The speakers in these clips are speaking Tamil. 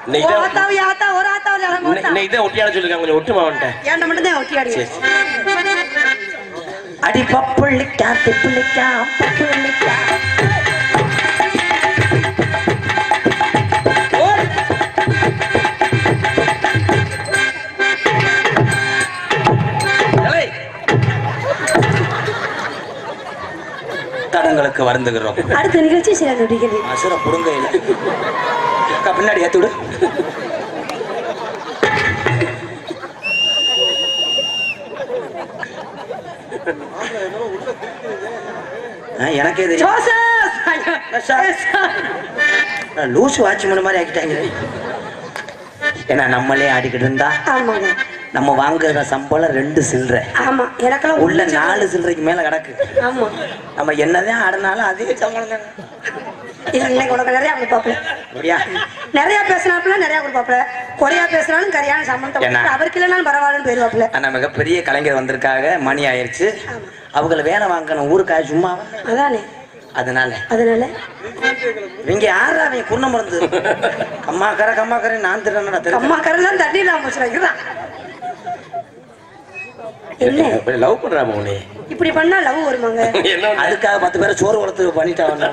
இன்னைக்கு ஓ தான் ஆத்தாவு ஆத்தா ஒரு ஆத்தாவு இல்லாம இன்னை- ஒருத்தா. இன்னைக்கு தான் ஒட்டியாட சொல்லிருக்காங்க கொஞ்சம் ஒட்டுமா வந்துட்டேன் ஏன்டா மட்டும் தான் ஒட்டி ஆடி சரி அடி பப்புள்ளிக்கா திப்புள்ளிக்கா பப்புள்ளிக்கா ஏலே. தடங்களுக்கு வருந்துகிறோம் அடுத்த நிகழ்ச்சி சில நொடிகள் அசுர புடுங்கையில அக்கா பின்னாடி ஏத்தி விடு ஆ, எனக்கே தெரியும் ஜோசப் நான் லூசு வாட்ச்மேன் மாதிரி ஆக்கிட்டாங்க ஏன்னா நம்மளே ஆடிக்கிட்டு இருந்தா ஆமாங்க நம்ம வாங்குற சம்பளம் ரெண்டு சில்லறை ஆமா எனக்கெல்லாம் உள்ள நாலு சில்லறைக்கு மேல கிடக்கு ஆமா நம்ம என்னதான் ஆடினாலும் அதிக சம்பளம் தானே இல்ல இன்னைக்கு உனக்கு நிறைய கொடுப்பாப்ல அப்படியா நிறைய பேசினாப்புல நிறைய கொடுப்பாப்ல குறையா பேசினாலும் கரையான சம்பளத்தை என்ன? கொடுத்து அவருக்கு இல்லைனாலும் பரவாயில்லன்னு போயிருவாப்ல ஆனா மிகப்பெரிய கலைஞர் வந்திருக்காக மணி ஆயிருச்சு அவங்கள வேலை வாங்கணும் ஊருக்காக சும்மா அதானே அதனால அதனால இவங்க யாரா அவங்க குன்ன மருந்து அம்மாக்கரை கம்மாக்கரை நான் திருடா திரு அம்மா கரெல்லாம் தண்ணி இல்லாம போச்சுறான் என்ன லவ் பண்றாம உனே இப்படி பண்ணா லவ் வருமாங்க என்ன ஒண்ணு? அதுக்காக பத்து பேரை சோறு வளர்த்து பண்ணிட்டாங்க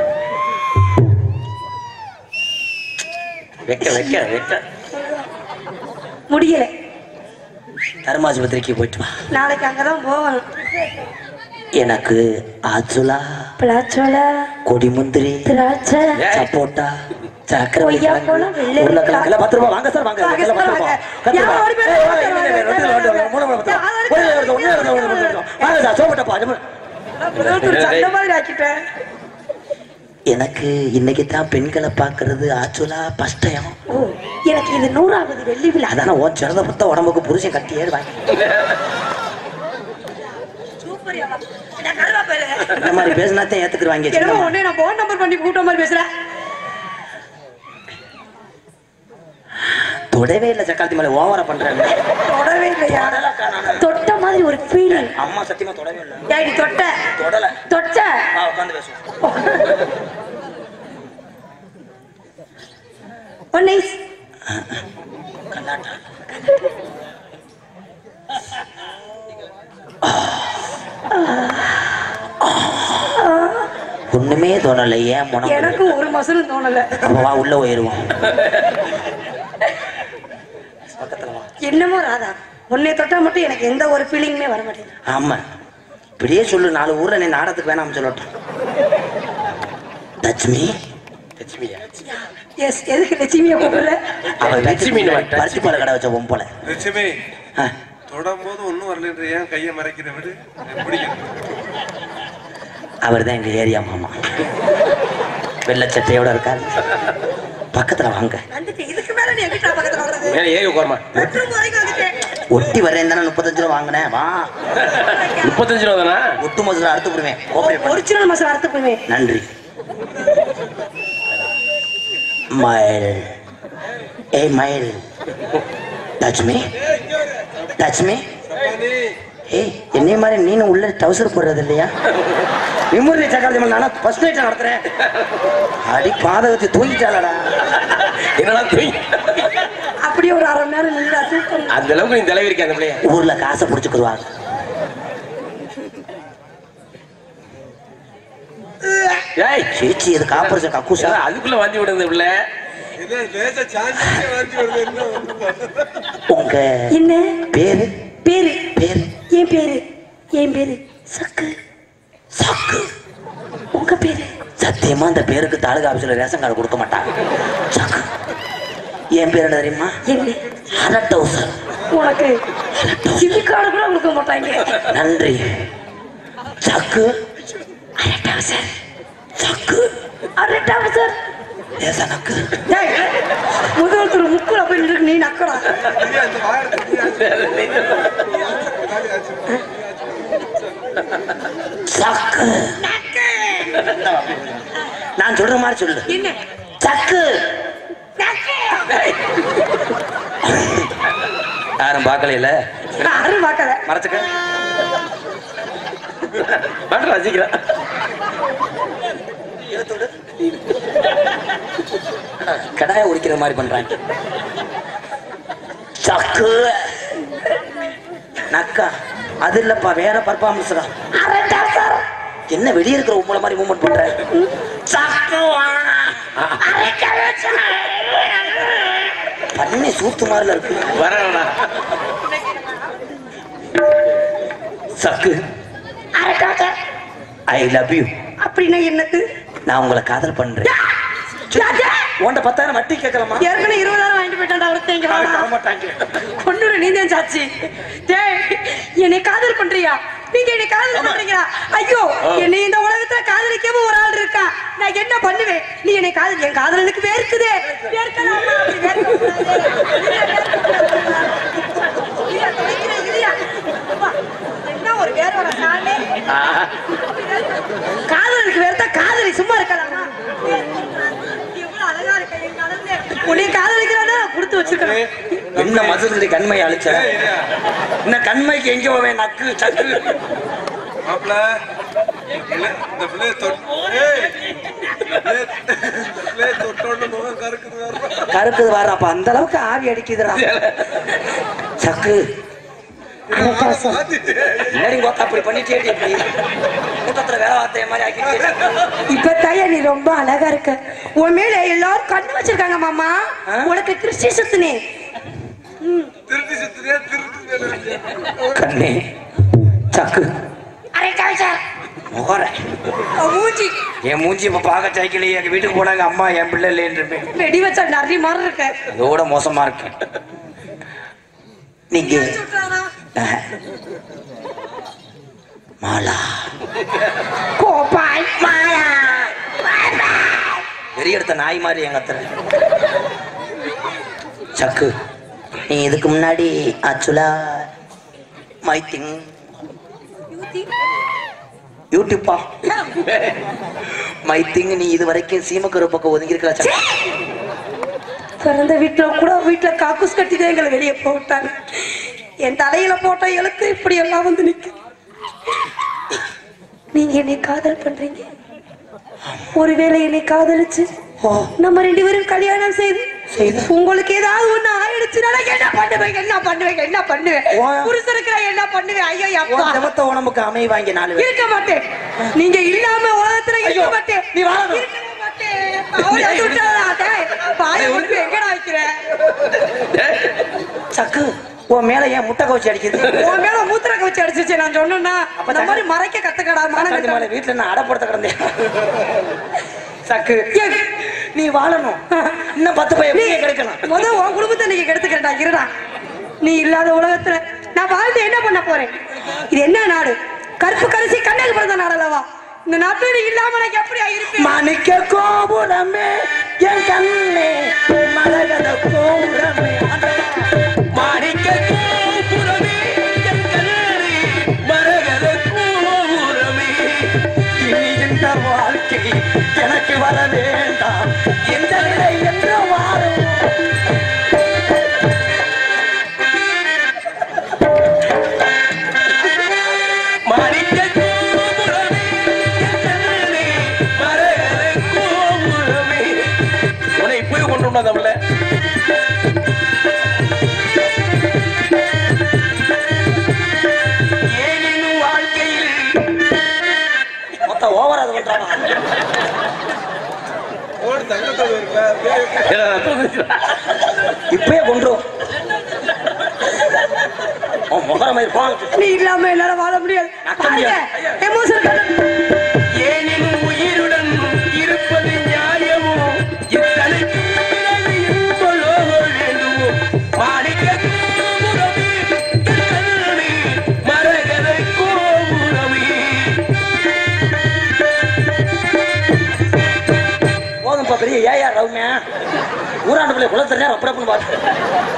வைக்க வைக்க வைக்க முடியல தர்மாஸ்பத்திரிக்கு போயிட்டு வா நாளைக்கு அங்கதான் போகணும் எனக்கு ஆச்சுலா பிளாச்சோல கொடி முந்திரி திராட்சை ஏய். சப்போட்டா சக்கரவள்ளி கொய்யா கிழங்கு, பழம், வெள்ளரிக்காய். உருளைக்கிழங்கு. எல்லாம் பத்து ரூபா வாங்க சார் வாங்க வாங்க எல்லாம் பத்து சார், ரூபா. வாங்க. பத்து ரூபா. யார் ஓடி போய் ஏய், வாங்க, வாங்க, வாங்க, ரெண்டு ரூபா, ரெண்டு ரூபா, மூணு ரூபா, பத்து ரூபா. யார் ஒரே ஒரு ஒரே ஒரு ஒரே ஒரு ஒரே ஒரு. வாங்க சார் சோப்பட்டப்பா ஒரு சண்டை மாதிரி ஆக்கிட்டேன் எனக்கு இன்னைக்கு தான் பெண்களை பார்க்கறது ஆச்சுலா ஃபர்ஸ்ட் டைம் ஓ எனக்கு இது நூறாவது வெள்ளி விழா அதான ஓ சிறந்த புத்த உடம்புக்கு புருஷன் கட்டி ஏறுவாங்க சூப்பர் கருவாப்பேரு இந்த மாதிரி பேசினா தான் ஏத்துக்குருவாங்க என்னமோ சின்னம்மா. உடனே நான் போன் நம்பர் பண்ணி கூட்ட மாதிரி பேசுறேன் தொடவே இல்லை சக்காலத்தி மேல ஓவரா பண்றாங்க தொடவே இல்லையா தொட்ட மாதிரி ஒரு ஃபீலிங் அம்மா சத்தியமா தொடவே இல்லை ஏடி தொட்ட தொடல தொட்ட வா உட்காந்து பேசுவோம் ஒன் நைஸ் கல்லாட்டா ஒண்ணுமே தோணல ஏன் முனம் எனக்கு ஒரு மசலும் தோணல அப்ப வா உள்ள போயிருவோம் பக்கத்துல வா என்னமோ ராதா உன்னை தொட்டா மட்டும் எனக்கு எந்த ஒரு ஃபீலிங்குமே வர மாட்டேங்குது ஆமா இப்படியே சொல்லு நாலு ஊர்ல நீ நாடத்துக்கு வேணாம்னு சொல்லட்டும் லட்சுமி லட்சுமியா எஸ் எதுக்கு லட்சுமியை கூப்பிடுற அவ லட்சுமி லட்சுமி நம்ம பருத்தி பால் கடை வச்ச பொம்பளை லட்சுமி ஆ, தொடும்போது ஒண்ணும் வரலன்ற ஏன் கையை மறைக்கிற விடு எனக்கு பிடிக்கும் அவர்தான் எங்க ஏரியா மாமா வெள்ளை சட்டையோட இருக்காரு பக்கத்துல வாங்க வந்துட்டு இதுக்கு மேல நீ எங்கிட்ட பக்கத்துல வர்றது மேல ஏறி உட்காருமா பெட்ரூம் வரைக்கும் வந்துட்டேன் ஒட்டி வரேன் தானே முப்பத்தஞ்சு ரூபா வாங்கினேன் வா முப்பத்தஞ்சு ரூபா தானா ஒட்டு மதுரை அறுத்து போடுவேன் கோஆபரேட் பண்ணு. ஒரிஜினல் மசாலா அறுத்து போடுவேன் நன்றி மயில் ஏய் மயில் லட்சுமி லட்சுமி ஏய் என்னைய மாதிரி நீனும் உள்ள டவுசர் போடுறது இல்லையா விமுறை சக்கரவர்த்தி மேல நானா ஃபர்ஸ்ட் நைட் நடத்துறேன் அடி பாதகத்தை தூங்கிட்டாளடா என்னடா தூங்கி அப்படியே ஒரு அரை மணி நேரம் நின்று தூக்கம் அந்த அளவுக்கு நீ தலைவி இருக்க அந்த பிள்ளைய ஊர்ல காசை புடிச்சுக்குருவாங்க ஏய் சேச்சி இது காப்பரிசம் கக்கூசா ஏடா, அதுக்குள்ள வாந்தி விடுங்க இந்த பிள்ளை என்ன லேசா சாஞ்சி வாந்தி வருது என்ன ஒண்ணும் பண்ணல. உங்க என்ன பேரு பேரு பேரு என் பேரு என் பேரு சக்கு சக்கு உங்க பேரு சத்தியமா இந்த பேருக்கு தாலுகா ஆபீஸ்ல ரேஷன் கார்டு கொடுக்க மாட்டாங்க சக்கு என் பேர் என்ன தெரியுமா என்ன அரட்டவுசர் உனக்கு சிபி கார்டு கூட கொடுக்க மாட்டாங்க நன்றி சக்கு அரட்டாவ சார் சக்கு அரட்டாவ சார் ஏசனக்கு ஏய், முதல் திரு முக்குல போய் நின்று நீ நக்கடா பிரியா, இந்த வாயெடுத்து பிரியா. சக்கு நான் சொல்ற மாதிரி சொல்லு என்ன சக்கு யாரும் பார்க்கல யாரும் பார்க்கல மறைச்சுக்க பாட்டு ரசிக்கிறேன் இழுத்து விடு கடாய உரிக்கிற மாதிரி பண்றாங்க சக்கு நக்கா அது இல்லப்பா வேற பர்ஃபார்மன்ஸ் தான் என்ன வெளியே இருக்கிற உங்களை மாதிரி மூவ்மெண்ட் பண்ற சக்குவா. பண்ணி சூத்து மாதிரில இருக்கு வரடா சக்கு ஐ லவ் யூ அப்படின்னா என்னது நான் உங்களை காதல் பண்றேன் உன்கிட்ட பத்தாயிரம் வட்டி கேட்கலாமா ஏற்கனவே இருபதாயிரம் வாங்கிட்டு போயிட்டான் ஒருத்தங்க கொண்டுரு நீந்தேன் சாச்சி டேய் என்னை காதல் பண்றியா நீங்க என்னை காதல் பண்றீங்களா ஐயோ என்னை இந்த உலகத்துல காதலிக்காம ஒரு ஆள் இருக்கா நான் என்ன பண்ணுவேன் நீ என்னை காதல் என் காதலனுக்கு வேர்க்குதே வேர்க்கலாமா அப்படி வேர்க்கக்கூடாது. இல்லையா, துவைக்கிறேன், இல்லையா? அப்பா, என்ன ஒரு வேரோட சாமி காதலனுக்கு வேர்த்தா காதலி சும்மா இருக்கலாமா எவ்வளவு அழகா இருக்க என் காதலே உன்னை காதலிக்கிறானா கொடுத்து வச்சிருக்கேன் என்ன மதுரை கண்மையை அழிச்ச என்ன கண்மைக்கு எங்க போவேன் நக்கு சக்கு மாப்பிள இந்த பிள்ளைய தொட்டு ஏய், இந்த பிள்ளைய- இந்த பிள்ளைய தொட்டோன்னு முகம் கருக்குது வேற. கருக்குது வர அப்ப அந்த அளவுக்கு ஆவி அடிக்குதுடா சக்கு மாத்திட்டு. என்னடி கோத்தா அப்படி பண்ணிட்டே இப்படி கூட்டத்துல வேலை வார்த்தைய மாதிரி ஆக்கிட்டே இப்ப தாயா நீ ரொம்ப அழகா இருக்க உன் மேல எல்லாரும் கண்ணு வச்சிருக்காங்க மாமா ஆ? உனக்கு திருஷ்டி சுத்துனே திருட்டு சுத்துறியா, திருட்டு மேல இருக்கியா? கண்ணே சக்கு முகர மூஞ்சி என் மூஞ்சி இப்ப பார்க்க சாய்க்கலையே எங்க வீட்டுக்கு போனாங்க அம்மா என் பிள்ளை இல்லைன்னு வெடி வச்சா நிறைய மாதிரி இருக்க அதோட மோசமா இருக்கு நீங்க அஹ். மாலா கோபாய் மாயா வெறி எடுத்த நாய் மாதிரி எங்க அத்தனை சக்கு நீ இதுக்கு முன்னாடி ஆக்சுவலா மை திங் யூடியூப்பா மை திங் நீ இது வரைக்கும் சீமக்கரு பக்கம் ஒதுங்கி இருக்கல சக்கு பிறந்த வீட்டுல கூட வீட்டுல காக்கூஸ் கட்டிதான் எங்களை வெளியே போட்டாங்க என் தலையில போட்ட எழுத்து இப்படி எல்லாம் வந்து நிக்கு நீங்க என்னை காதல் பண்றீங்க ஒருவேளை என்னை காதலிச்சு ஓ. நம்ம ரெண்டு பேரும் கல்யாணம் செய்து செய்து. உங்களுக்கு ஏதாவது ஒண்ணு ஆயிடுச்சுன்னா நான் என்ன பண்ணுவேன் என்ன பண்ணுவேன் என்ன பண்ணுவேன் ஓ. புருஷனுக்கு நான் என்ன பண்ணுவேன் ஐயோ அப்பா உன் செவத்த உடம்புக்கு அமை வாங்கி நாலு பேர் இருக்க மாட்டேன் நீங்க இல்லாம உலகத்துல இருக்க ஐயோ, மாட்டேன் நீ வாழணும். இருக்கவே மாட்டேன். அவளை வந்து விட்டாளா, டேய், வாயை கொண்டு போய் எங்கடா வைக்கிற? சக்கு உன் மேல ஏன் முட்டை கவச்சி அடிக்குது உன் மேல மூத்திர கவச்சி அடிச்சிச்சு நான் சொன்னேன்னா அப்ப அந்த மாதிரி மறைக்க கத்துக்கடா சக்காத்தி மானகட்ட மேல வீட்டுல நான் அடப்படுத்த கிடந்தேன் சக்கு நீ வாழணும் இன்னும் பத்து பையன் நீ எப்படியே கிடைக்கணும் முத உன் குடும்பத்தை நீங்க கெடுத்துக்கிறடா இருடா நீ இல்லாத உலகத்துல நான் வாழ்ந்து என்ன பண்ண போறேன் இது என்ன நாடு கருப்பு கரிசி கண்ணகு பிறந்த நாடு அல்லவா இந்த நாட்டுல நீ இல்லாம நான் எப்படியா இருப்பேன் மாணிக்க கோபுரமே என் கண்ணே மரகத கோபுரமே மாணிக்க கோபுரமே என் கண்ணே மரகத கோபுரமே இனி இந்த வாழ்க்கை எனக்கு வர வேண்டாம் இந்த நிலை என்று வாழும் மாணிக்க கோபுரமே என் கண்ணே மரகத கோபுரமே உன்னை போய் கொண்டு வந்தா தமிழ்ல ஏனினும் வாழ்க்கையில் மொத்தம் ஓவர் அது பண்றாங்க ஓடு தங்கத்தோடு இருக்கா? அப்படியே இப்பயே கொண்டுரும் உன் முகரம் இருப்பான் நீ இல்லாம என்னால வாழ முடியாது நக்க முடியாது. எமோஷன் ஏனினும் உயிருடன் இருப்பது நியாயமோ இத்தனைக்கு பிறகு என்பதோ வேண்டுமோ மாணிக்க கோபுரமே, கண்ணே, மரகத கோபுரமே. போதும்ப்பா பெரிய ஏயா ரவுமியா ஊராண்டு பிள்ளை குளத்தறியா ரப்பரப்புன்னு பார்த்து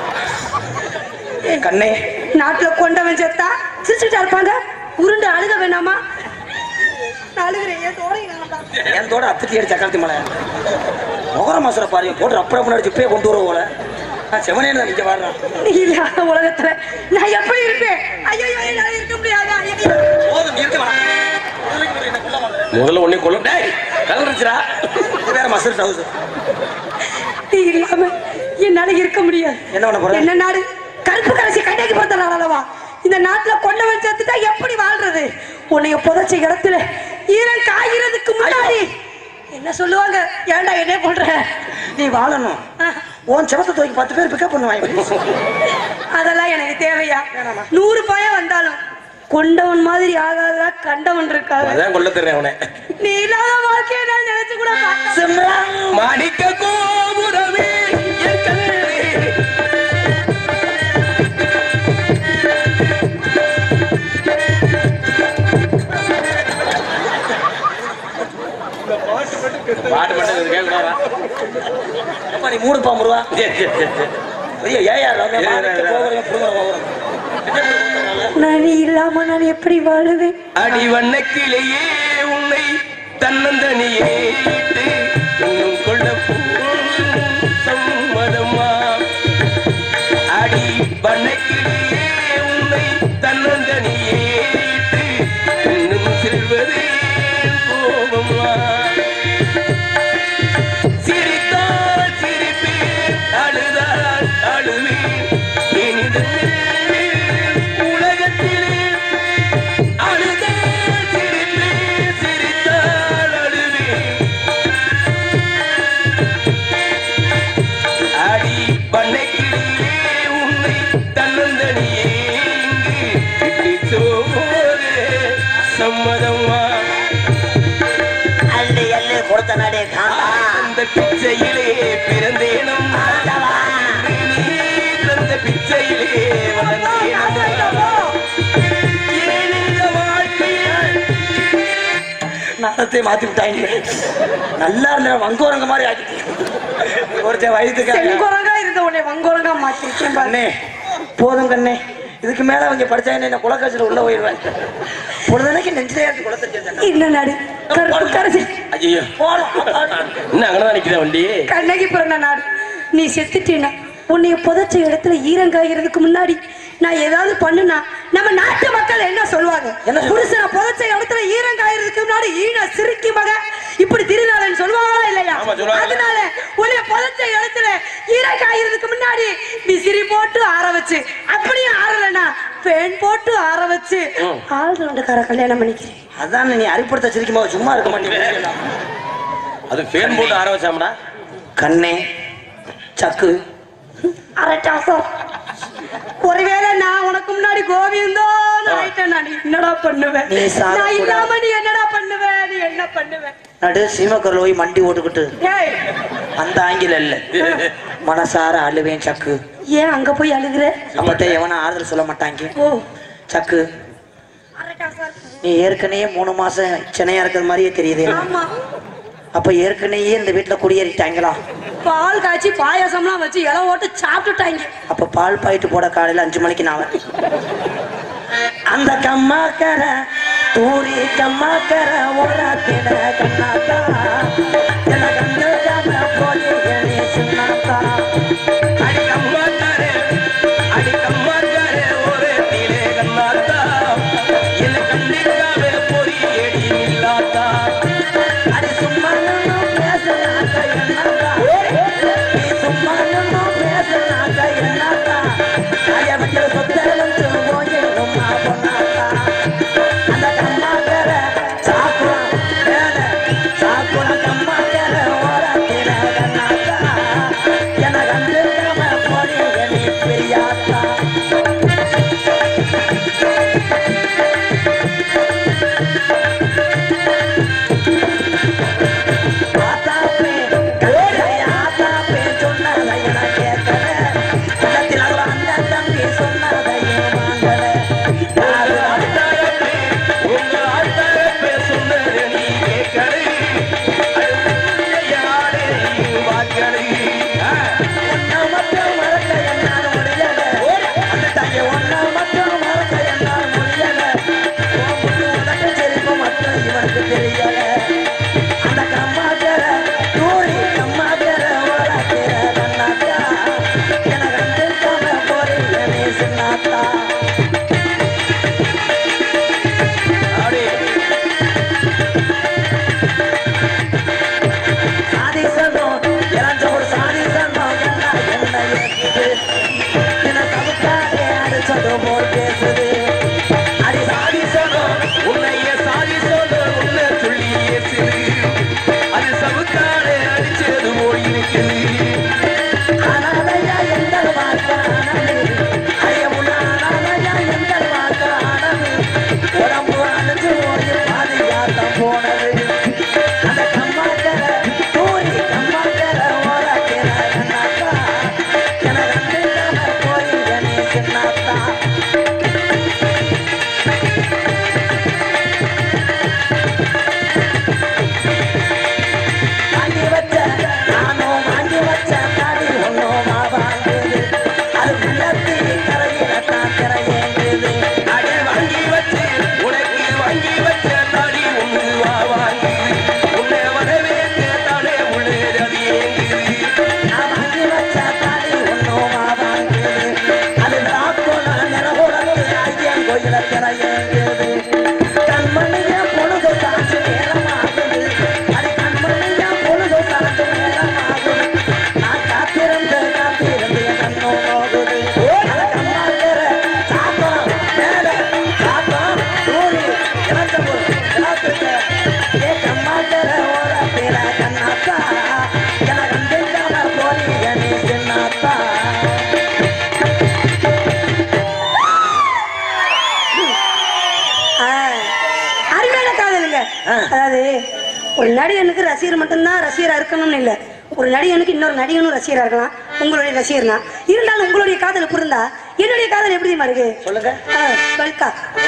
ஏன் கண்ணே நாட்டுல கொண்டவன் செத்தா சிரிச்சுட்டா இருப்பாங்க உருண்டு அழுக வேணாமா நான் அழுகிறேன் ஏன் தோணை என் தோட அத்துக்கு ஏறி சக்காலத்தி மலை முகர மாசர பாருங்க போட்டு ரப்பரப்பு அடிச்சு இப்பயே கொண்டு வருவோம் போல நான் செவனே தான் நிக்க வாடுறேன் நீ இல்லாத உலகத்துல நான் எப்படி இருப்பேன் ஐயோ என்னால இருக்க முடியாது ஐயோ. போதும் இருக்க வேணாம் முதல்ல உன்னை கொல்ல டேய் கலந்துருச்சுடா இது வேற மசல் டவுசர் நீ இல்லாம என்னால இருக்க முடியாது என்ன பண்ண போற? என்ன நாடு கருப்பு கடைசி கண்டைக்கு பார்த்த நாளவா இந்த நாட்டுல கொண்டவன் சேர்த்துட்டா எப்படி வாழ்றது உன்னைய புதைச்ச இடத்துல ஈரம் காய்கிறதுக்கு முன்னாடி என்ன சொல்லுவாங்க ஏன்டா என்ன பண்ற நீ வாழணும் உன் செவத்தை தூக்கி பத்து பேர் பிக்கப் பண்ணுவாங்க அதெல்லாம் எனக்கு தேவையா நூறு பயம் வந்தாலும் கொண்டவன் மாதிரி ஆகாதா கண்டவன் இருக்காது அதான் கொல்ல தெரியும் அவனை நீ இல்லாத வாழ்க்கையை நான் நினைச்சு கூட பார்த்தேன் மாணிக்க கோபுரமே என் கண்ணே. பாட்டு மட்டும் கேட்கலாம் அப்பா, நீ மூணு பா முருவா ஐயோ ஏயா மாணிக்க கோபுரம் புடுங்குற கோபுரம் நான் நீ இல்லாம நான் எப்படி வாழுவேன் அடி வண்ணக்கிளையே உன்னை தன்னந்தனியே இட்டு இன்னும் கொள்ள போகும் சம்மதமா அடி வண்ணக்கிளையே உன்னை தன்னந்தனியே இட்டு இன்னும் செல்வதே கோபமா சிரித்தால் சிரிப்பேன் அழுதால் அழுவேன் இனிதே உலகத்திலே அழுதால் சிரிப்பேன் சிரித்தால் அழுவேன் அடி பண்ணைக்கிளியே உன்னை தன்னந்தனியே இங்கு விட்டு சோறு சம்மதமா அள்ளி அள்ளி கொடுத்த நாடே காந்தா அந்த பிச்சையிலே பிறந்தேனும் நீ தந்த பிச்சையிலே வளர்ந்தேனும் ஏன் இந்த வாழ்க்கையில் நடத்தை மாத்தி விட்டாங்க நல்லா இருந்த வங்கோரங்க மாதிரி ஆக்கி ஒருத்தன் வயதுக்காக செங்குரங்கா இருந்த உன்னை வங்குரங்கா மாத்திருக்கேன் பாரு. கண்ணே போதும் கண்ணே இதுக்கு மேல அவங்க படிச்சாங்க என்ன குலக்காட்சியில் உள்ள போயிடுவேன் பொழுதனைக்கு நெஞ்சிலே இருந்து குளத்திருக்கேன் இல்ல நாடு கருப்பு கரைச்சி ஐயோ இன்னும் அங்கதான் நிக்குதா வண்டி கண்ணகி பிறந்த நாடு நீ செத்துட்டீனா உன்னைய புதைச்ச இடத்துல ஈரங்காகிறதுக்கு முன்னாடி நான் ஏதாவது பண்ணுனா நம்ம நாட்டு மக்கள் என்ன சொல்லுவாங்க என்ன சொல்லுவாங்க? புருஷனை புதைச்ச இடத்துல ஈரங்காகிறதுக்கு முன்னாடி ஈன சிறுக்கி மக இப்படி திருநாளன்னு சொல்லுவாங்களா இல்லையா ஆமா, சொல்லுவாங்க. அதனால உன்னைய புதைச்ச இடத்துல ஈரங்காகிறதுக்கு முன்னாடி விசிறி போட்டு ஆற வச்சு அப்படியும் ஆறலைன்னா பேன் போட்டு ஆற வச்சு ஆள் ரெண்டுக்கார கல்யாணம் பண்ணிக்கிறேன் அதான் நீ அரிப்படுத்த சிரிக்கும் போது சும்மா இருக்க மாட்டேங்க அது ஃபேன் போட்டு ஆர வச்சாமடா கண்ணே சக்கு அரட்டா சார் ஒருவேளை நான் உனக்கு முன்னாடி கோவிந்தோன்னு ஆயிட்டேன் நான் என்னடா பண்ணுவேன் நீ சாக நான் கூடாது. இல்லாம நீ என்னடா பண்ணுவ நீ என்ன பண்ணுவ நடு சீமக்கரில் போய் மண்டி ஓட்டுக்கிட்டு ஏய் அந்த ஆங்கில இல்ல மனசார அழுவேன் சக்கு ஏன் அங்க போய் அழுகுற நம்மகிட்ட எவனும் ஆறுதல் சொல்ல மாட்டாங்க ஓ சக்கு அரட்டா சார் நீ ஏற்கனவே மூணு மாசம் சென்னையா இருக்கிற மாதிரியே தெரியுது ஆமா அப்ப ஏற்கனவே இந்த வீட்டுல குடியேறிட்டாங்களா பால் காய்ச்சி பாயாசம்லாம் வச்சு இலை ஓட்டு சாப்பிட்டுட்டாங்க அப்ப பால் பாயிட்டு போட காலையில அஞ்சு மணிக்கு நான் வரேன். அந்த கம்மாக்கர தூரி கம்மாக்கர ஓராத்தின கண்ணாக்கா என கண்டுக்காம போய் என்னை சின்னாக்கா அடி கம்மாக்காரே அடி கம்மாக்காரே ஒரே தீலே கண்ணாத்தா என்ன கண்டிக்காம பொறி எடி இல்லாதா அடி சும்மா நின்னு பேசுனாக்க என்னக்கா நீ சும்மா நின்னு பேசுனாக்க என்னக்கா தாய விட்டு சொத்தெழுந்து போயிடுமா பொண்ணாக்கா அந்த கம்மாக்கர சாக்குளம் மேல சாக்குளம் கம்மாக்கர ஓரத்தில கண்ணாக்கா என கண்டுக்காம போய் என்னை பெரியாக்கா ஆத்தாப்பே, கல்லையை ஆத்தாப்பே சொன்னதை நான் கேட்கல. உள்ளத்தில் அருள் அந்த கேக்குது என்ன தவிர்க்காதே அடிச்சது போல் பேசுது அடி சாதி சனம் உன்னைய சாதி சொல்ல உன்னை சொல்லி ஏசுது அது சவுக்காடு அடிச்சது போல் இருக்குது அனாதையா எங்கள் வாக்கானது ஐயமுனா அனாதையா எங்கள் வாக்கானது உடம்பு அணைஞ்சு போய் பாதுகாத்தம் போனது அந்த கம்மாக்கர தூரி கம்மாக்கர ஓரக்கிற கண்ணாத்தா எனக்கு அன்றைக்கான போய் கணே சின்னாத்தா வாங்கி வச்ச நானும் வாங்கி வச்ச தாடி ஒன்னும் வாங்குது அது உள்ளத்தி கரையில தான் திரையேங்குது அடே வாங்கி வச்சு உனக்கு வாங்கி வச்ச தாடி ஒண்ணு வா வாங்கி உன்னை வரவேற்க தானே உள்ளது அது ஏங்குது நான் வாங்கி வச்ச தாடி ஒன்னும் வாங்குது அது தாக்கோல நிறகுடத்து ஐயன் கோயில திரையேங்குது கண்மணிய பொழுது சாட்சி நேரமாகுது அது கண்மணிய பொழுது சாட்சி நேரமாகுது நான் காத்திருந்து காத்திருந்து என் கண்ணோ நோகுது அட கம்மாக்கர சாத்தம் மேல சாத்தம் சூரி இளந்தபு இளத்துக்க ஏ கம்மாக்கர ஓரத்தில கண்ணாத்தா எனக்கு அந்திக்காம போலி கணே சின்னாத்தா ஆ, அருமையான காதலுங்க அதாவது ஒரு நடிகனுக்கு ரசிகர் மட்டும்தான் ரசிகரா இருக்கணும்னு இல்ல ஒரு நடிகனுக்கு இன்னொரு நடிகனும் ரசிகரா இருக்கலாம் உங்களுடைய ரசிகர்னா இருந்தாலும் உங்களுடைய காதல் எப்படி இருந்தா என்னுடைய காதல் எப்படி தெரியுமா இருக்கு சொல்லுங்க ஆ, பல்கா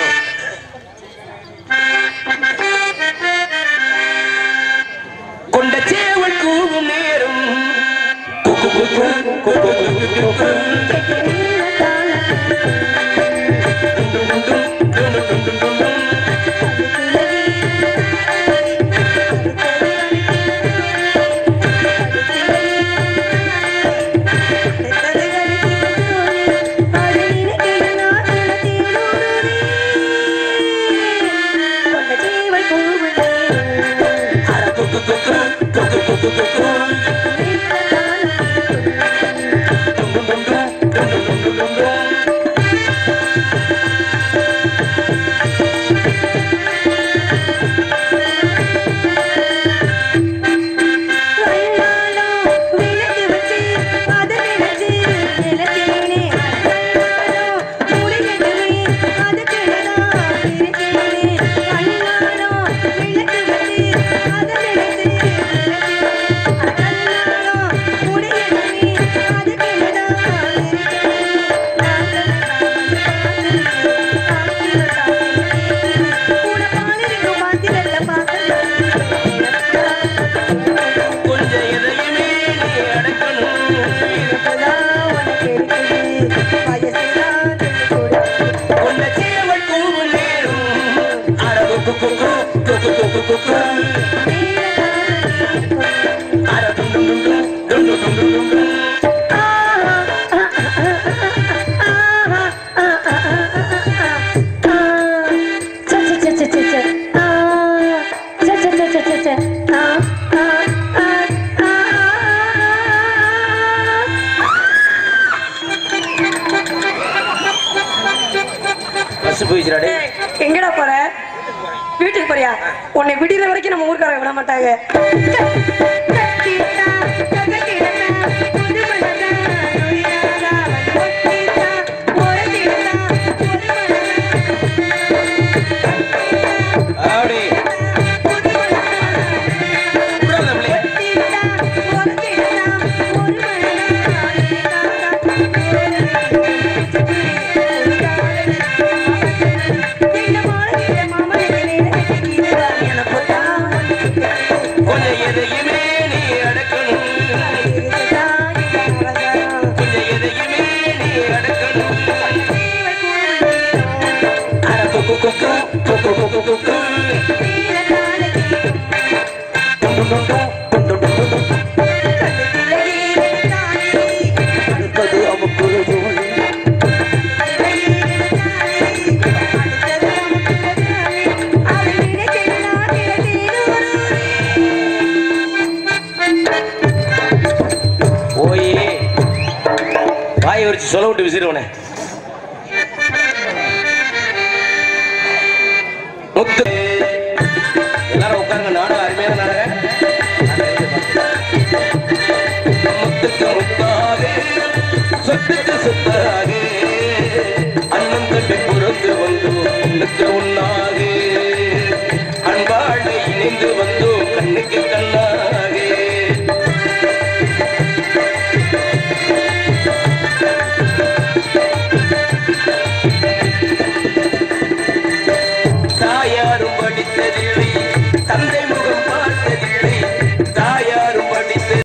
கொண்ட சேவல் கூவும் நேரம் குக்கு குக்கு குக்கு குக்கு குக்கு டும் டும் டும் டும் டும் டும் டும் டும். அட குக்கு குக்கு குக்கு குக்கு குக்கு டும் டும் டும் டும் டும் டும் டும் டும் டும். கொஞ்சம் எதையுமே நீ அடக்கணும் கொண்ட சேவல் கூவும் நேரம் அட குக்கு குக்கு குக்கு குக்கு குக்கு அட டும் டும் டும் டும் டும் டும் டும் டும் டும். பஸ் போயிடுச்சுடா டேய். எங்கடா போற வீட்டுக்கு போறியா உன்னை விடிகிற வரைக்கும் நம்ம ஊர்க்காரங்க விட மாட்டாங்க அப்படி விடாத பிள்ளைய. கொஞ்சம் எதையுமே நீ வாயை வச்சு சொல்ல விட்டு விசிறுவனே முத்து எல்லாரும் உட்காருங்க நாடகம் அருமையான நாடகம் முத்துக்கு முத்தாக சொத்துக்கு சொத்தாக அண்ணன் தம்பி புறந்து வந்து உன்னுக்கு உன்னா